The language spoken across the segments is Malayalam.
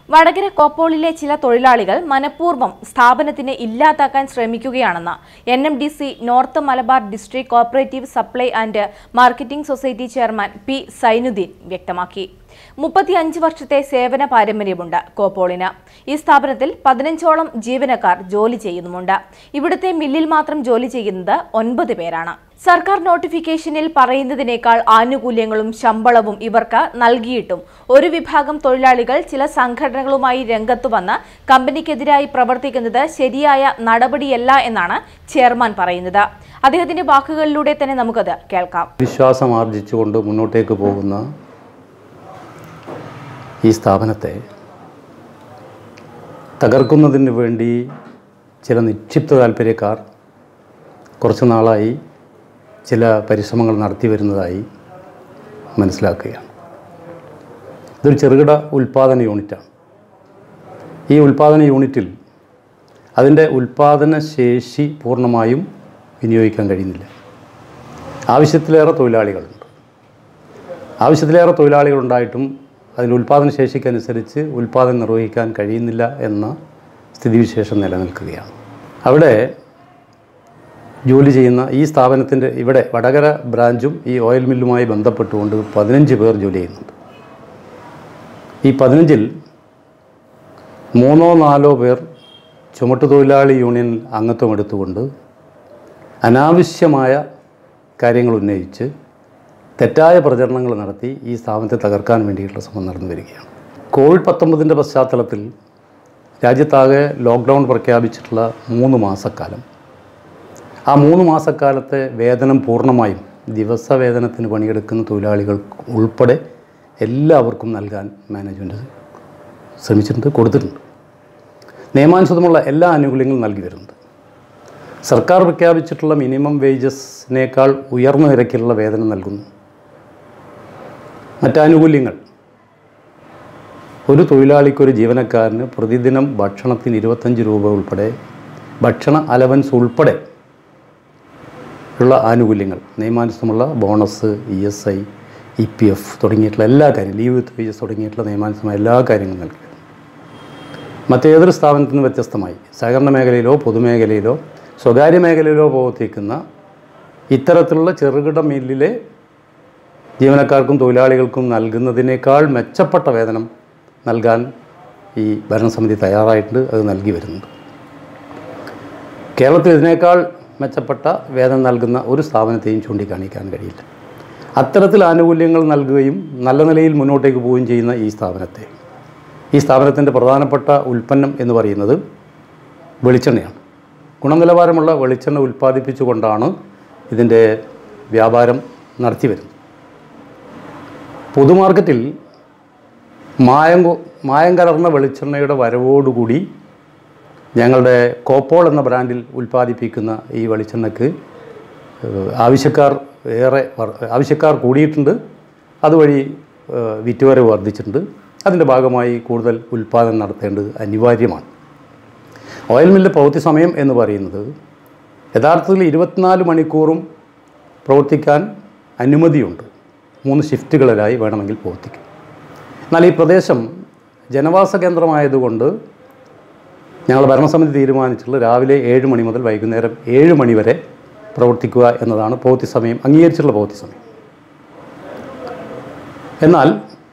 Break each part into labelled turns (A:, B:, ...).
A: വടകര കോപ്പോളിലെ ചില തൊഴിലാളികൾ മനഃപൂർവ്വം സ്ഥാപനത്തിനെ ഇല്ലാതാക്കാൻ ശ്രമിക്കുകയാണെന്ന് N M D C north Malabar district cooperative supply and marketing society chairman P Sainuddin വ്യക്തമാക്കി മുപ്പത്തിയഞ്ച് വർഷത്തെ സേവന പാരമ്പര്യമുണ്ട് കോപ്പോളിന് ഈ സ്ഥാപനത്തിൽ പതിനഞ്ചോളം ജീവനക്കാർ ജോലി ചെയ്യുന്നുമുണ്ട് ഇവിടുത്തെ മില്ലിൽ മാത്രം ജോലി ചെയ്യുന്നത് ഒൻപത് പേരാണ് സർക്കാർ നോട്ടിഫിക്കേഷനിൽ പറയുന്നതിനേക്കാൾ ആനുകൂല്യങ്ങളും ശമ്പളവും ഇവർക്ക് നൽകിയിട്ടും ഒരു വിഭാഗം തൊഴിലാളികൾ ചില സംഘടനകളുമായി രംഗത്തു വന്ന് കമ്പനിക്കെതിരായി പ്രവർത്തിക്കുന്നത് ശരിയായ നടപടിയല്ല എന്നാണ് ചെയർമാൻ പറയുന്നത് അദ്ദേഹത്തിന്റെ വാക്കുകളിലൂടെ തന്നെ നമുക്കത് കേൾക്കാം
B: വിശ്വാസം ആർജിച്ചുകൊണ്ട് മുന്നോട്ടേക്ക് പോകുന്ന ഈ സ്ഥാപനത്തെ തകർക്കുന്നതിന് വേണ്ടി ചില നിക്ഷിപ്ത താല്പര്യക്കാർ കുറച്ച് നാളായി ചില പരിശ്രമങ്ങൾ നടത്തി വരുന്നതായി മനസ്സിലാക്കുകയാണ് ഇതൊരു ചെറുകിട ഉൽപ്പാദന യൂണിറ്റാണ് ഈ ഉൽപ്പാദന യൂണിറ്റിൽ അതിൻ്റെ ഉൽപ്പാദന ശേഷി പൂർണ്ണമായും വിനിയോഗിക്കാൻ കഴിയുന്നില്ല ആവശ്യത്തിലേറെ തൊഴിലാളികളുണ്ട് ആവശ്യത്തിലേറെ തൊഴിലാളികളുണ്ടായിട്ടും അതിൻ്റെ ഉൽപ്പാദന ശേഷിക്കനുസരിച്ച് ഉൽപ്പാദനം നിർവഹിക്കാൻ കഴിയുന്നില്ല എന്ന സ്ഥിതിവിശേഷം നിലനിൽക്കുകയാണ് അവിടെ ജോലി ചെയ്യുന്ന ഈ സ്ഥാപനത്തിൻ്റെ ഇവിടെ വടകര ബ്രാഞ്ചും ഈ ഓയിൽ മില്ലുമായി ബന്ധപ്പെട്ടുകൊണ്ട് പതിനഞ്ച് പേർ ജോലി ചെയ്യുന്നുണ്ട് ഈ പതിനഞ്ചിൽ മൂന്നോ നാലോ പേർ ചുമട്ടുതൊഴിലാളി യൂണിയൻ അംഗത്വം എടുത്തുകൊണ്ട് അനാവശ്യമായ കാര്യങ്ങൾ ഉന്നയിച്ച് തെറ്റായ പ്രചരണങ്ങൾ നടത്തി ഈ സ്ഥാപനത്തെ തകർക്കാൻ വേണ്ടിയിട്ടുള്ള ശ്രമം നടന്നു വരികയാണ് കോവിഡ് പത്തൊമ്പതിൻ്റെ പശ്ചാത്തലത്തിൽ രാജ്യത്താകെ ലോക്ക്ഡൗൺ പ്രഖ്യാപിച്ചിട്ടുള്ള മൂന്ന് മാസക്കാലം ആ മൂന്ന് മാസക്കാലത്തെ വേതനം പൂർണ്ണമായും ദിവസവേതനത്തിന് പണിയെടുക്കുന്ന തൊഴിലാളികൾ ഉൾപ്പെടെ എല്ലാവർക്കും നൽകാൻ മാനേജ്മെൻറ്റ് ശ്രമിച്ചിട്ടുണ്ട് കൊടുത്തിട്ടുണ്ട് നിയമാനുസൃതമുള്ള എല്ലാ ആനുകൂല്യങ്ങളും നൽകി വരുന്നുണ്ട് സർക്കാർ പ്രഖ്യാപിച്ചിട്ടുള്ള മിനിമം വേജസിനേക്കാൾ ഉയർന്ന നിരക്കിലുള്ള വേതനം നൽകുന്നു മറ്റാനുകൂല്യങ്ങൾ ഒരു തൊഴിലാളിക്ക് ഒരു ജീവനക്കാരന് പ്രതിദിനം ഭക്ഷണത്തിന് ഇരുപത്തഞ്ച് രൂപ ഉൾപ്പെടെ ഭക്ഷണ അലവൻസ് ഉൾപ്പെടെ ഉള്ള ആനുകൂല്യങ്ങൾ നിയമാനുസൃതമുള്ള bonus E S I E P F തുടങ്ങിയിട്ടുള്ള എല്ലാ കാര്യങ്ങളും ലീവ് വിത്ത് വേജസ് തുടങ്ങിയിട്ടുള്ള നിയമാനുസൃതമായ എല്ലാ കാര്യങ്ങളും നൽകി മറ്റേതൊരു സ്ഥാപനത്തിനും വ്യത്യസ്തമായി സഹകരണ മേഖലയിലോ പൊതുമേഖലയിലോ സ്വകാര്യ മേഖലയിലോ പ്രവർത്തിക്കുന്ന ഇത്തരത്തിലുള്ള ചെറുകിട മില്ലിലെ ജീവനക്കാർക്കും തൊഴിലാളികൾക്കും നൽകുന്നതിനേക്കാൾ മെച്ചപ്പെട്ട വേതനം നൽകാൻ ഈ ഭരണസമിതി തയ്യാറായിട്ടുണ്ട് അത് നൽകി വരുന്നുണ്ട് കേരളത്തിൽ ഇതിനേക്കാൾ മെച്ചപ്പെട്ട വേതനം നൽകുന്ന ഒരു സ്ഥാപനത്തെയും ചൂണ്ടിക്കാണിക്കാൻ കഴിയില്ല അത്തരത്തിൽ ആനുകൂല്യങ്ങൾ നൽകുകയും നല്ല നിലയിൽ മുന്നോട്ടേക്ക് പോവുകയും ചെയ്യുന്ന ഈ സ്ഥാപനത്തെ ഈ സ്ഥാപനത്തിൻ്റെ പ്രധാനപ്പെട്ട ഉൽപ്പന്നം എന്ന് പറയുന്നത് വെളിച്ചെണ്ണയാണ് ഗുണനിലവാരമുള്ള വെളിച്ചെണ്ണ ഉൽപ്പാദിപ്പിച്ചുകൊണ്ടാണ് ഇതിൻ്റെ വ്യാപാരം നടത്തി വരുന്നത് പൊതുമാർക്കറ്റിൽ മായം കൊ- മായം കലർന്ന വെളിച്ചെണ്ണയുടെ വരവോടുകൂടി ഞങ്ങളുടെ കോപ്പോൾ എന്ന ബ്രാൻഡിൽ ഉൽപ്പാദിപ്പിക്കുന്ന ഈ വെളിച്ചെണ്ണയ്ക്ക് ഏഹ്, ആവശ്യക്കാർ ഏറെ വർ- ആവശ്യക്കാർ കൂടിയിട്ടുണ്ട് അതുവഴി ഏഹ്, വിറ്റുവരവ് വർദ്ധിച്ചിട്ടുണ്ട് അതിൻ്റെ ഭാഗമായി കൂടുതൽ ഉൽപ്പാദനം നടത്തേണ്ടത് അനിവാര്യമാണ് ഓയിൽ മില്ല് പ്രവൃത്തി സമയം എന്ന് പറയുന്നത് യഥാർത്ഥത്തിൽ ഇരുപത്തിനാല് മണിക്കൂറും പ്രവർത്തിക്കാൻ അനുമതിയുണ്ട് മൂന്ന് ഷിഫ്റ്റുകളിലായി വേണമെങ്കിൽ പ്രവർത്തിക്കും എന്നാൽ ഈ പ്രദേശം ജനവാസ കേന്ദ്രമായതുകൊണ്ട് ഞങ്ങൾ ഭരണസമിതി തീരുമാനിച്ചിട്ടുള്ളത് രാവിലെ ഏഴ് മണി മുതൽ വൈകുന്നേരം ഏഴ് മണി വരെ പ്രവർത്തിക്കുക എന്നതാണ് പ്രവൃത്തി സമയം അംഗീകരിച്ചിട്ടുള്ള പ്രവൃത്തി സമയം എന്നാൽ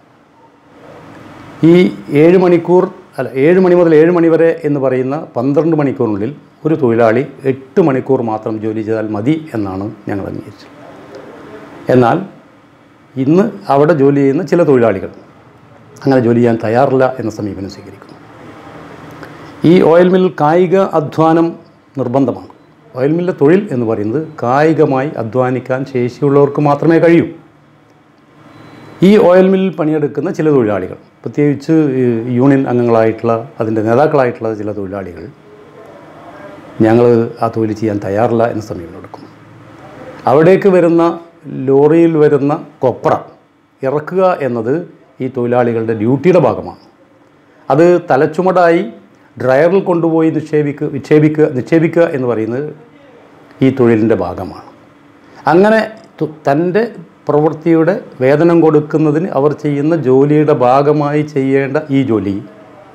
B: ഈ ഏഴ് മണിക്കൂർ അല്ല ഏഴ് മണി മുതൽ ഏഴ് മണി വരെ എന്ന് പറയുന്ന പന്ത്രണ്ട് മണിക്കൂറിനുള്ളിൽ ഒരു തൊഴിലാളി എട്ട് മണിക്കൂർ മാത്രം ജോലി ചെയ്താൽ മതി എന്നാണ് ഞങ്ങൾ അംഗീകരിച്ചത് എന്നാൽ ഇന്ന് അവിടെ ജോലി ചെയ്യുന്ന ചില തൊഴിലാളികൾ അങ്ങനെ ജോലി ചെയ്യാൻ തയ്യാറില്ല എന്ന സമീപനം സ്വീകരിക്കുന്നു ഈ ഓയിൽ മിൽ കായിക അധ്വാനം നിർബന്ധമാണ് ഓയിൽ മില്ലിലെ തൊഴിൽ എന്ന് പറയുന്നത് കായികമായി അധ്വാനിക്കാൻ ശേഷിയുള്ളവർക്ക് മാത്രമേ കഴിയൂ ഈ ഓയിൽ മില്ലിൽ പണിയെടുക്കുന്ന ചില തൊഴിലാളികൾ പ്രത്യേകിച്ച് ഈ യൂണിയൻ അംഗങ്ങളായിട്ടുള്ള അതിൻ്റെ നേതാക്കളായിട്ടുള്ള ചില തൊഴിലാളികൾ ഞങ്ങൾ ആ തൊഴിൽ ചെയ്യാൻ തയ്യാറില്ല എന്ന സമീപനം എടുക്കുന്നു അവിടേക്ക് വരുന്ന ലോറിയിൽ വരുന്ന കൊപ്ര ഇറക്കുക എന്നത് ഈ തൊഴിലാളികളുടെ ഡ്യൂട്ടിയുടെ ഭാഗമാണ് അത് തലച്ചുമടായി ഡ്രയറിൽ കൊണ്ടുപോയി നിക്ഷേപിക്കുക നിക്ഷേപിക്കുക നിക്ഷേപിക്കുക എന്ന് പറയുന്നത് ഈ തൊഴിലിൻ്റെ ഭാഗമാണ് അങ്ങനെ തു- തൻ്റെ പ്രവൃത്തിയുടെ വേതനം കൊടുക്കുന്നതിന് അവർ ചെയ്യുന്ന ജോലിയുടെ ഭാഗമായി ചെയ്യേണ്ട ഈ ജോലി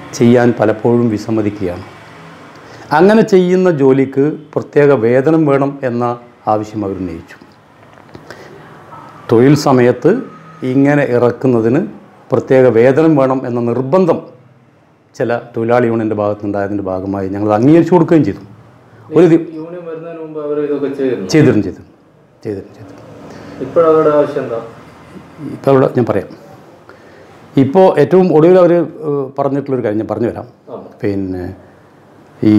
B: ചെയ്യാൻ പലപ്പോഴും വിസമ്മതിക്കുകയാണ് അങ്ങനെ ചെയ്യുന്ന ജോലിക്ക് പ്രത്യേക വേതനം വേണം എന്ന ആവശ്യം അവർ ഉന്നയിച്ചു തൊഴിൽ സമയത്ത് ഇങ്ങനെ ഇറക്കുന്നതിന് പ്രത്യേക വേതനം വേണം എന്ന നിർബന്ധം ചില തൊഴിലാളി യൂണിയൻ്റെ ഭാഗത്തുനിന്നുണ്ടായതിൻ്റെ ഭാഗമായി ഞങ്ങൾ അംഗീകരിച്ചു കൊടുക്കുകയും ചെയ്തു ഒരു ദി
C: യൂണിയൻ വരുന്നതിന് മുമ്പ് അവർ ഇതൊക്കെ ചെയ്തിരുന്നു
B: ചെയ്തിരുന്നു ചെയ്തിരുന്നു ചെയ്തിരുന്നു ചെയ്തിരുന്നു
C: ഇപ്പോഴവരുടെ ആവശ്യം എന്താ
B: ഇപ്പോൾ ഇവിടെ ഞാൻ പറയാം ഇപ്പോൾ ഏറ്റവും ഒടുവിൽ അവർ പറഞ്ഞിട്ടുള്ളൊരു കാര്യം ഞാൻ പറഞ്ഞു തരാം
C: ആ.
B: പിന്നെ ഈ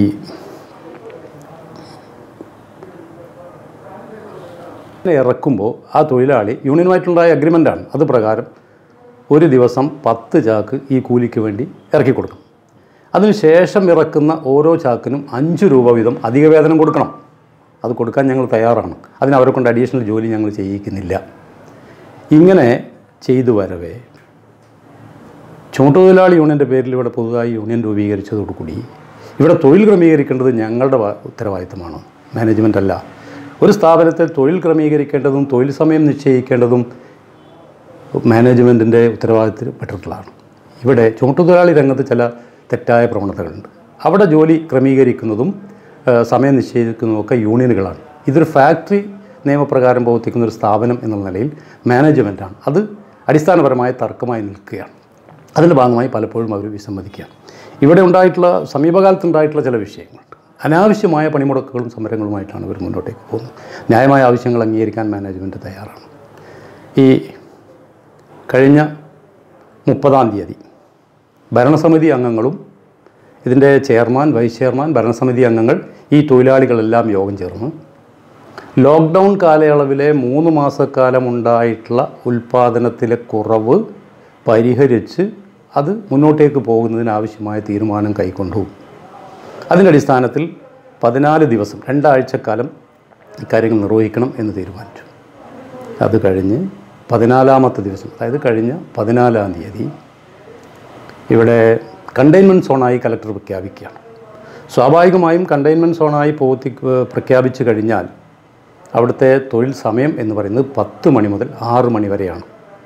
B: ഇങ്ങനെ ഇറക്കുമ്പോൾ ആ തൊഴിലാളി യൂണിയനുമായിട്ടുണ്ടായ അഗ്രിമെൻ്റാണ് അത് പ്രകാരം ഒരു ദിവസം പത്ത് ചാക്ക് ഈ കൂലിക്ക് വേണ്ടി ഇറക്കി കൊടുക്കും അതിനുശേഷം ഇറക്കുന്ന ഓരോ ചാക്കിനും അഞ്ച് രൂപ വീതം അധിക വേതനം കൊടുക്കണം അത് കൊടുക്കാൻ ഞങ്ങൾ തയ്യാറാണ് അതിന് അവരെ കൊണ്ട് അഡീഷണൽ ജോലി ഞങ്ങൾ ചെയ്യിക്കുന്നില്ല ഇങ്ങനെ ചെയ്തു വരവേ ചുമട്ടുതൊഴിലാളി യൂണിയൻ്റെ പേരിൽ ഇവിടെ പുതുതായി യൂണിയൻ രൂപീകരിച്ചതോടുകൂടി ഇവിടെ തൊഴിൽ ക്രമീകരിക്കേണ്ടത് ഞങ്ങളുടെ വാ- ഉത്തരവാദിത്തമാണ് മാനേജ്മെൻ്റ് അല്ല ഒരു സ്ഥാപനത്തിൽ തൊഴിൽ ക്രമീകരിക്കേണ്ടതും തൊഴിൽ സമയം നിശ്ചയിക്കേണ്ടതും മാനേജ്മെൻറ്റിൻ്റെ ഉത്തരവാദിത്തത്തിൽ പെട്ടിട്ടുള്ളതാണ് ഇവിടെ ചുമട്ടുതൊഴിലാളി രംഗത്ത് ചില തെറ്റായ പ്രവണതകളുണ്ട് അവിടെ ജോലി ക്രമീകരിക്കുന്നതും ആ, സമയം നിശ്ചയിക്കുന്നതും ഒക്കെ യൂണിയനുകളാണ് ഇതൊരു ഫാക്ടറി നിയമപ്രകാരം പ്രവർത്തിക്കുന്ന ഒരു സ്ഥാപനം എന്നുള്ള നിലയിൽ മാനേജ്മെൻറ്റാണ് അത് അടിസ്ഥാനപരമായ തർക്കമായി നിൽക്കുകയാണ് അതിൻ്റെ ഭാഗമായി പലപ്പോഴും അവർ വിസമ്മതിക്കുകയാണ് ഇവിടെ ഉണ്ടായിട്ടുള്ള സമീപകാലത്തുണ്ടായിട്ടുള്ള ചില വിഷയങ്ങളുണ്ട് അനാവശ്യമായ പണിമുടക്കുകളും സമരങ്ങളുമായിട്ടാണ് ഇവർ മുന്നോട്ടേക്ക് പോകുന്നത് ന്യായമായ ആവശ്യങ്ങൾ അംഗീകരിക്കാൻ മാനേജ്മെൻറ്റ് തയ്യാറാണ് ഈ കഴിഞ്ഞ മുപ്പതാം തീയതി ഭരണസമിതി അംഗങ്ങളും ഇതിൻ്റെ ചെയർമാൻ വൈസ് ചെയർമാൻ ഭരണസമിതി അംഗങ്ങൾ ഈ തൊഴിലാളികളെല്ലാം യോഗം ചേർന്ന് ലോക്ക്ഡൗൺ കാലയളവിലെ മൂന്ന് മാസക്കാലം ഉണ്ടായിട്ടുള്ള ഉൽപ്പാദനത്തിലെ കുറവ് പരിഹരിച്ച് അത് മുന്നോട്ടേക്ക് പോകുന്നതിനാവശ്യമായ തീരുമാനം കൈക്കൊണ്ടു അതിൻ്റെ അടിസ്ഥാനത്തിൽ പതിനാല് ദിവസം രണ്ടാഴ്ചക്കാലം ഇക്കാര്യങ്ങൾ നിർവഹിക്കണം എന്ന് തീരുമാനിച്ചു അത് കഴിഞ്ഞ് പതിനാലാമത്തെ ദിവസം അതായത് കഴിഞ്ഞ പതിനാലാം തീയതി ഇവിടെ കണ്ടെയ്ൻമെൻറ്റ് സോണായി കലക്ടർ പ്രഖ്യാപിക്കുകയാണ് സ്വാഭാവികമായും കണ്ടെയ്ൻമെൻറ്റ് സോണായി പ്രവർത്തി പ്രഖ്യാപിച്ചു കഴിഞ്ഞാൽ അവിടുത്തെ തൊഴിൽ സമയം എന്ന് പറയുന്നത് പത്ത് മണി മുതൽ ആറ് മണി വരെയാണ്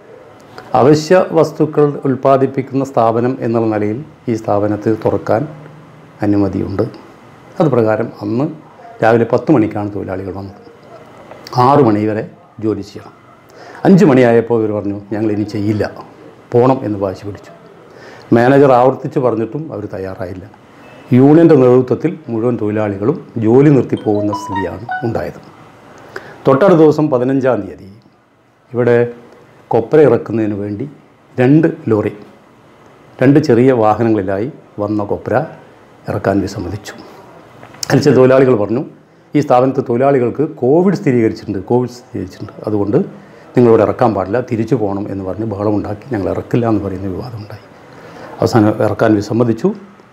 B: അവശ്യ വസ്തുക്കൾ ഉൽപ്പാദിപ്പിക്കുന്ന സ്ഥാപനം എന്നുള്ള നിലയിൽ ഈ സ്ഥാപനത്തിൽ തുറക്കാൻ അനുമതിയുണ്ട് അത് പ്രകാരം അന്ന് രാവിലെ പത്ത് മണിക്കാണ് തൊഴിലാളികൾ വന്നത് ആറ് മണി വരെ ജോലി ചെയ്യണം അഞ്ച് മണിയായപ്പോൾ ഇവർ പറഞ്ഞു ഞങ്ങൾ ഇനി ചെയ്യില്ല പോകണം എന്ന് വാശി പിടിച്ചു മാനേജർ ആവർത്തിച്ച് പറഞ്ഞിട്ടും അവർ തയ്യാറായില്ല യൂണിയൻ്റെ നേതൃത്വത്തിൽ മുഴുവൻ തൊഴിലാളികളും ജോലി നിർത്തി പോകുന്ന സ്ഥിതിയാണ് ഉണ്ടായത് തൊട്ടടുത്ത ദിവസം പതിനഞ്ചാം തീയതി ഇവിടെ കൊപ്ര ഇറക്കുന്നതിന് വേണ്ടി രണ്ട് ലോറി രണ്ട് ചെറിയ വാഹനങ്ങളിലായി വന്ന കൊപ്ര ഇറക്കാൻ വിസമ്മതിച്ചു അതിൽ തൊഴിലാളികൾ പറഞ്ഞു ഈ സ്ഥാപനത്തെ തൊഴിലാളികൾക്ക് കോവിഡ് സ്ഥിരീകരിച്ചിട്ടുണ്ട് കോവിഡ് സ്ഥിരീകരിച്ചിട്ടുണ്ട് അതുകൊണ്ട് നിങ്ങളിവിടെ ഇറക്കാൻ പാടില്ല തിരിച്ചു പോകണം എന്ന് പറഞ്ഞ് ബഹളമുണ്ടാക്കി ഞങ്ങൾ ഇറക്കില്ല എന്ന് പറയുന്ന വിവാദമുണ്ടായി അവസാനം ഇറക്കാൻ വിസമ്മതിച്ചു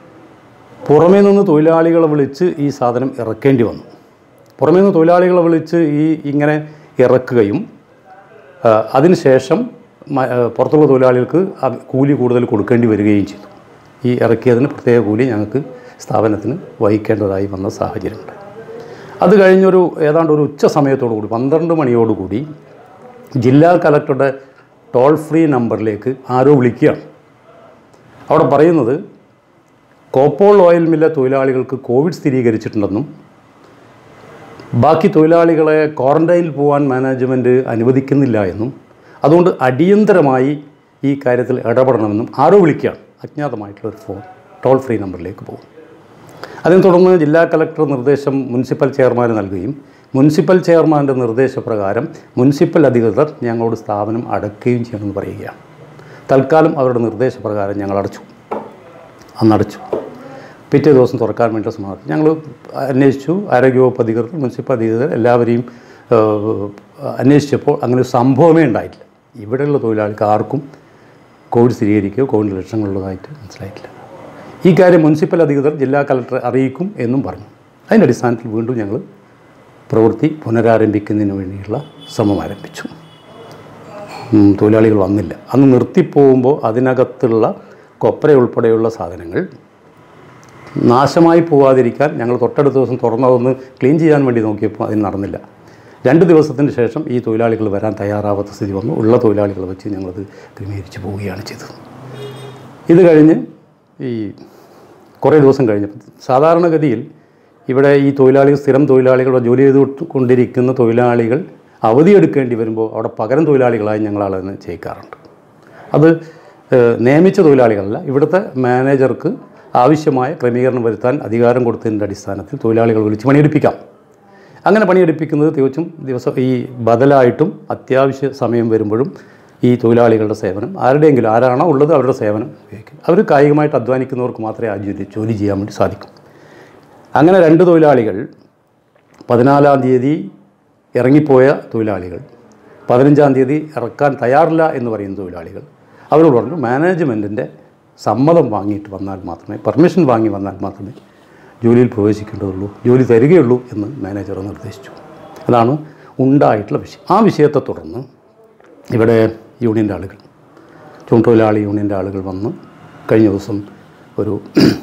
B: പുറമേ നിന്ന് തൊഴിലാളികളെ വിളിച്ച് ഈ സാധനം ഇറക്കേണ്ടി വന്നു പുറമേ നിന്ന് തൊഴിലാളികളെ വിളിച്ച് ഈ ഇങ്ങനെ ഇറക്കുകയും ആ, അതിനുശേഷം മ- ആ, പുറത്തുള്ള തൊഴിലാളികൾക്ക് അത് കൂലി കൂടുതൽ കൊടുക്കേണ്ടി വരികയും ചെയ്തു ഈ ഇറക്കിയതിന് പ്രത്യേക കൂലി ഞങ്ങൾക്ക് സ്ഥാപനത്തിന് വഹിക്കേണ്ടതായി വന്ന സാഹചര്യമുണ്ട് അത് കഴിഞ്ഞൊരു ഏതാണ്ട് ഒരു ഉച്ച സമയത്തോടു കൂടി പന്ത്രണ്ട് മണിയോടുകൂടി ജില്ലാ കലക്ടറുടെ ടോൾ ഫ്രീ നമ്പറിലേക്ക് ആരോ വിളിക്കുകയാണ് അവിടെ പറയുന്നത് കോപ്പോൾ ഓയിൽ മില്ല തൊഴിലാളികൾക്ക് കോവിഡ് സ്ഥിരീകരിച്ചിട്ടുണ്ടെന്നും ബാക്കി തൊഴിലാളികളെ ക്വാറന്റൈനിൽ പോകാൻ മാനേജ്മെൻറ്റ് അനുവദിക്കുന്നില്ല എന്നും അതുകൊണ്ട് അടിയന്തരമായി ഈ കാര്യത്തിൽ ഇടപെടണമെന്നും ആരോ വിളിക്കുകയാണ് അജ്ഞാതമായിട്ടുള്ള ഒരു ഫോൺ ടോൾ ഫ്രീ നമ്പറിലേക്ക് പോകും അതിനെ തുടർന്ന് ജില്ലാ കലക്ടർ നിർദ്ദേശം മുനിസിപ്പൽ ചെയർമാന് നൽകുകയും മുനിസിപ്പൽ ചെയർമാൻ്റെ നിർദ്ദേശപ്രകാരം മുനിസിപ്പൽ അധികൃതർ ഞങ്ങളോട് സ്ഥാപനം അടയ്ക്കുകയും ചെയ്യണമെന്ന് പറയുകയാണ് തൽക്കാലം അവരുടെ നിർദ്ദേശപ്രകാരം ഞങ്ങൾ അടച്ചു അന്നടച്ചു പിറ്റേ ദിവസം തുറക്കാൻ വേണ്ടി സമാധാനം ഞങ്ങൾ അന്വേഷിച്ചു ആരോഗ്യവകുപ്പ് അധികൃതർ മുനിസിപ്പൽ അധികൃതർ എല്ലാവരെയും ഏഹ്, അന്വേഷിച്ചപ്പോൾ അങ്ങനെ ഒരു സംഭവമേ ഉണ്ടായിട്ടില്ല ഇവിടെയുള്ള തൊഴിലാളിക്ക് ആർക്കും കോവിഡ് സ്ഥിരീകരിക്കുകയോ കോവിഡ് ലക്ഷണങ്ങളുള്ളതായിട്ട് മനസ്സിലായിട്ടില്ല ഈ കാര്യം മുനിസിപ്പൽ അധികൃതർ ജില്ലാ കലക്ടറെ അറിയിക്കും എന്നും പറഞ്ഞു അതിൻ്റെ അടിസ്ഥാനത്തിൽ വീണ്ടും ഞങ്ങൾ പ്രവൃത്തി പുനരാരംഭിക്കുന്നതിന് വേണ്ടിയുള്ള ശ്രമം ആരംഭിച്ചു ഉം, തൊഴിലാളികൾ വന്നില്ല അന്ന് നിർത്തിപ്പോകുമ്പോൾ അതിനകത്തുള്ള കൊപ്ര ഉൾപ്പെടെയുള്ള സാധനങ്ങൾ നാശമായി പോകാതിരിക്കാൻ ഞങ്ങൾ തൊട്ടടുത്ത ദിവസം തുറന്നതൊന്ന് ക്ലീൻ ചെയ്യാൻ വേണ്ടി നോക്കിയപ്പോൾ അതിന് നടന്നില്ല രണ്ട് ദിവസത്തിന് ശേഷം ഈ തൊഴിലാളികൾ വരാൻ തയ്യാറാവാത്ത സ്ഥിതി വന്നു ഉള്ള തൊഴിലാളികളെ വെച്ച് ഞങ്ങളത് ക്രമീകരിച്ച് പോവുകയാണ് ചെയ്തത് ഇത് കഴിഞ്ഞ് ഈ കുറേ ദിവസം കഴിഞ്ഞപ്പോൾ സാധാരണഗതിയിൽ ഇവിടെ ഈ തൊഴിലാളികൾ സ്ഥിരം തൊഴിലാളികൾ ജോലി ചെയ്ത് കൊണ്ടിരിക്കുന്ന തൊഴിലാളികൾ അവധിയെടുക്കേണ്ടി വരുമ്പോൾ അവിടെ പകരം തൊഴിലാളികളായി ഞങ്ങൾ ആളെ ചെയ്യിക്കാറുണ്ട് അത് ഏഹ്, നിയമിച്ച തൊഴിലാളികളല്ല ഇവിടുത്തെ മാനേജർക്ക് ആവശ്യമായ ക്രമീകരണം വരുത്താൻ അധികാരം കൊടുത്തതിൻ്റെ അടിസ്ഥാനത്തിൽ തൊഴിലാളികൾ വിളിച്ച് പണിയെടുപ്പിക്കാം അങ്ങനെ പണിയെടുപ്പിക്കുന്നത് തികച്ചും ദിവസം ഈ ബദലായിട്ടും അത്യാവശ്യ സമയം വരുമ്പോഴും ഈ തൊഴിലാളികളുടെ സേവനം ആരുടെയെങ്കിലും ആരാണോ ഉള്ളത് അവരുടെ സേവനം ഉപയോഗിക്കും അവർ കായികമായിട്ട് അധ്വാനിക്കുന്നവർക്ക് മാത്രമേ ആ ജോലി ജോലി ചെയ്യാൻ വേണ്ടി സാധിക്കും അങ്ങനെ രണ്ട് തൊഴിലാളികൾ പതിനാലാം തീയതി ഇറങ്ങിപ്പോയ തൊഴിലാളികൾ പതിനഞ്ചാം തീയതി ഇറക്കാൻ തയ്യാറില്ല എന്ന് പറയുന്ന തൊഴിലാളികൾ അവരോട് പറഞ്ഞു മാനേജ്മെൻറ്റിൻ്റെ സമ്മതം വാങ്ങിയിട്ട് വന്നാൽ മാത്രമേ പെർമിഷൻ വാങ്ങി വന്നാൽ മാത്രമേ ജോലിയിൽ പ്രവേശിക്കേണ്ടതുള്ളൂ ജോലി തരികയുള്ളൂ എന്ന് മാനേജർ നിർദ്ദേശിച്ചു അതാണ് ഉണ്ടായിട്ടുള്ള വിഷയം ആ വിഷയത്തെ തുടർന്ന് ഇവിടെ യൂണിയൻ്റെ ആളുകൾ ചുമട്ടുതൊഴിലാളി യൂണിയൻ്റെ ആളുകൾ വന്ന് കഴിഞ്ഞ ദിവസം ഒരു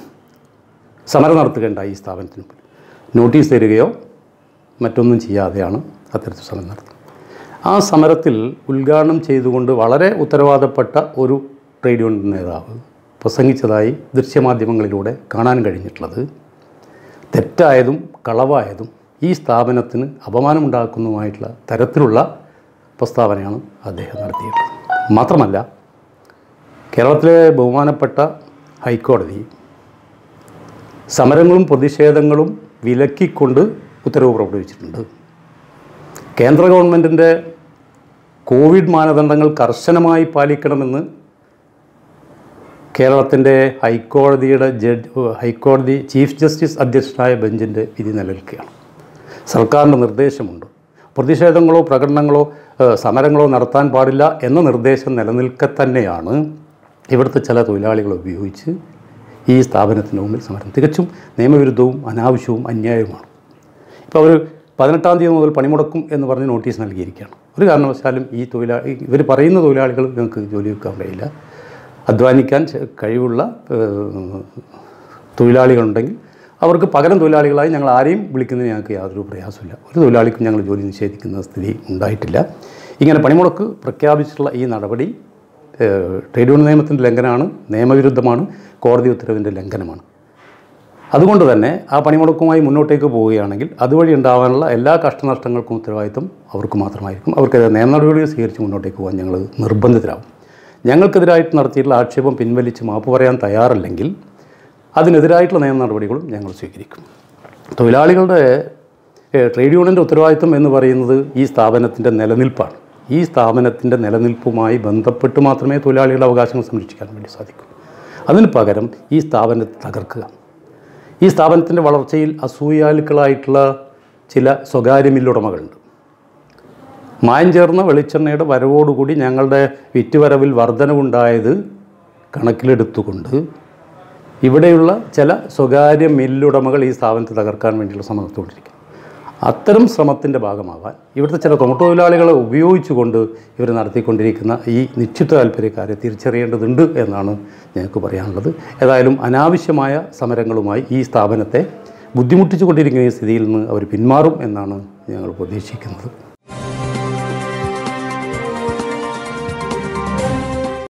B: സമരം നടത്തുകയുണ്ടായി ഈ സ്ഥാപനത്തിന് മുമ്പിൽ നോട്ടീസ് തരികയോ മറ്റൊന്നും ചെയ്യാതെയാണ് അത്തരത്തിൽ സമരം നടത്തുന്നത് ആ സമരത്തിൽ ഉദ്ഘാടനം ചെയ്തുകൊണ്ട് വളരെ ഉത്തരവാദപ്പെട്ട ഒരു ട്രേഡ് യൂണിയൻ നേതാവ് പ്രസംഗിച്ചതായി ദൃശ്യമാധ്യമങ്ങളിലൂടെ കാണാൻ കഴിഞ്ഞിട്ടുള്ളത് തെറ്റായതും കളവായതും ഈ സ്ഥാപനത്തിന് അപമാനമുണ്ടാക്കുന്നതുമായിട്ടുള്ള തരത്തിലുള്ള പ്രസ്താവനയാണ് അദ്ദേഹം നടത്തിയിട്ടുള്ളത് മാത്രമല്ല കേരളത്തിലെ ബഹുമാനപ്പെട്ട ഹൈക്കോടതി സമരങ്ങളും പ്രതിഷേധങ്ങളും വിലക്കിക്കൊണ്ട് ഉത്തരവ് പുറപ്പെടുവിച്ചിട്ടുണ്ട് കേന്ദ്ര ഗവൺമെൻറ്റിൻ്റെ കോവിഡ് മാനദണ്ഡങ്ങൾ കർശനമായി പാലിക്കണമെന്ന് കേരളത്തിൻ്റെ ഹൈക്കോടതിയുടെ ജഡ്ജ് ഹൈക്കോടതി ചീഫ് ജസ്റ്റിസ് അധ്യക്ഷനായ ബെഞ്ചിൻ്റെ വിധി നിലനിൽക്കുകയാണ് സർക്കാരിൻ്റെ നിർദ്ദേശമുണ്ട് പ്രതിഷേധങ്ങളോ പ്രകടനങ്ങളോ ഏഹ്, സമരങ്ങളോ നടത്താൻ പാടില്ല എന്ന നിർദ്ദേശം നിലനിൽക്കെ തന്നെയാണ് ഇവിടുത്തെ ചില തൊഴിലാളികൾ ഉപയോഗിച്ച് ഈ സ്ഥാപനത്തിന് മുമ്പിൽ സമരം തികച്ചും നിയമവിരുദ്ധവും അനാവശ്യവും അന്യായവുമാണ് ഇപ്പോൾ അവർ പതിനെട്ടാം തീയതി മുതൽ പണിമുടക്കും എന്ന് പറഞ്ഞ് നോട്ടീസ് നൽകിയിരിക്കുകയാണ് ഒരു കാരണവശാലും ഈ തൊഴിലാളി ഇവർ പറയുന്ന തൊഴിലാളികൾ നിങ്ങൾക്ക് ജോലി വെക്കാൻ കഴിയില്ല അധ്വാനിക്കാൻ ചെ- കഴിവുള്ള ഏഹ്, തൊഴിലാളികളുണ്ടെങ്കിൽ അവർക്ക് പകരം തൊഴിലാളികളായി ഞങ്ങൾ ആരെയും വിളിക്കുന്നതിന് ഞങ്ങൾക്ക് യാതൊരു പ്രയാസമില്ല ഒരു തൊഴിലാളിക്കും ഞങ്ങൾ ജോലി നിഷേധിക്കുന്ന സ്ഥിതി ഉണ്ടായിട്ടില്ല ഇങ്ങനെ പണിമുടക്ക് പ്രഖ്യാപിച്ചിട്ടുള്ള ഈ നടപടി ഏഹ്, ട്രേഡ് യൂണിയൻ നിയമത്തിൻ്റെ ലംഘനമാണ് നിയമവിരുദ്ധമാണ് കോടതി ഉത്തരവിൻ്റെ ലംഘനമാണ് അതുകൊണ്ട് തന്നെ ആ പണിമുടക്കുമായി മുന്നോട്ടേക്ക് പോവുകയാണെങ്കിൽ അതുവഴി ഉണ്ടാകാനുള്ള എല്ലാ കഷ്ടനഷ്ടങ്ങൾക്കും ഉത്തരവാദിത്വം അവർക്ക് മാത്രമായിരിക്കും അവർക്ക് നിയമ നടപടികൾ സ്വീകരിച്ച് മുന്നോട്ടേക്ക് പോകാൻ ഞങ്ങൾ നിർബന്ധിതരാകും ഞങ്ങൾക്കെതിരായിട്ട് നടത്തിയിട്ടുള്ള ആക്ഷേപം പിൻവലിച്ച് മാപ്പ് പറയാൻ തയ്യാറല്ലെങ്കിൽ അതിനെതിരായിട്ടുള്ള നിയമ നടപടികളും ഞങ്ങൾ സ്വീകരിക്കും തൊഴിലാളികളുടെ ഏഹ്, ട്രേഡ് യൂണിയൻ്റെ ഉത്തരവാദിത്വം എന്ന് പറയുന്നത് ഈ സ്ഥാപനത്തിൻ്റെ നിലനിൽപ്പാണ് ഈ സ്ഥാപനത്തിൻ്റെ നിലനിൽപ്പുമായി ബന്ധപ്പെട്ട് മാത്രമേ തൊഴിലാളികളുടെ അവകാശങ്ങൾ സംരക്ഷിക്കാൻ വേണ്ടി സാധിക്കൂ അതിന് പകരം ഈ സ്ഥാപനത്തെ തകർക്കുക ഈ സ്ഥാപനത്തിൻ്റെ വളർച്ചയിൽ അസൂയാലുക്കളായിട്ടുള്ള ചില സ്വകാര്യ മില്ലുടമകളുണ്ട് മായം ചേർന്ന വെളിച്ചെണ്ണയുടെ വരവോടുകൂടി ഞങ്ങളുടെ വിറ്റുവരവിൽ വർധനവുണ്ടായത് കണക്കിലെടുത്തുകൊണ്ട് ഇവിടെയുള്ള ചില സ്വകാര്യ മില്ലുടമകൾ ഈ സ്ഥാപനത്തെ തകർക്കാൻ വേണ്ടിയുള്ള ശ്രമം നടത്തിക്കൊണ്ടിരിക്കും അത്തരം ശ്രമത്തിൻ്റെ ഭാഗമാകാൻ ഇവിടുത്തെ ചില തൊഴിലാളികളെ ഉപയോഗിച്ചുകൊണ്ട് ഇവർ നടത്തിക്കൊണ്ടിരിക്കുന്ന ഈ നിശ്ചിത താല്പര്യക്കാരെ തിരിച്ചറിയേണ്ടതുണ്ട് എന്നാണ് ഞങ്ങൾക്ക് പറയാനുള്ളത് ഏതായാലും അനാവശ്യമായ സമരങ്ങളുമായി ഈ സ്ഥാപനത്തെ ബുദ്ധിമുട്ടിച്ചു കൊണ്ടിരിക്കുന്ന ഈ സ്ഥിതിയിൽ നിന്ന് അവർ പിന്മാറും എന്നാണ് ഞങ്ങൾ പ്രതീക്ഷിക്കുന്നത്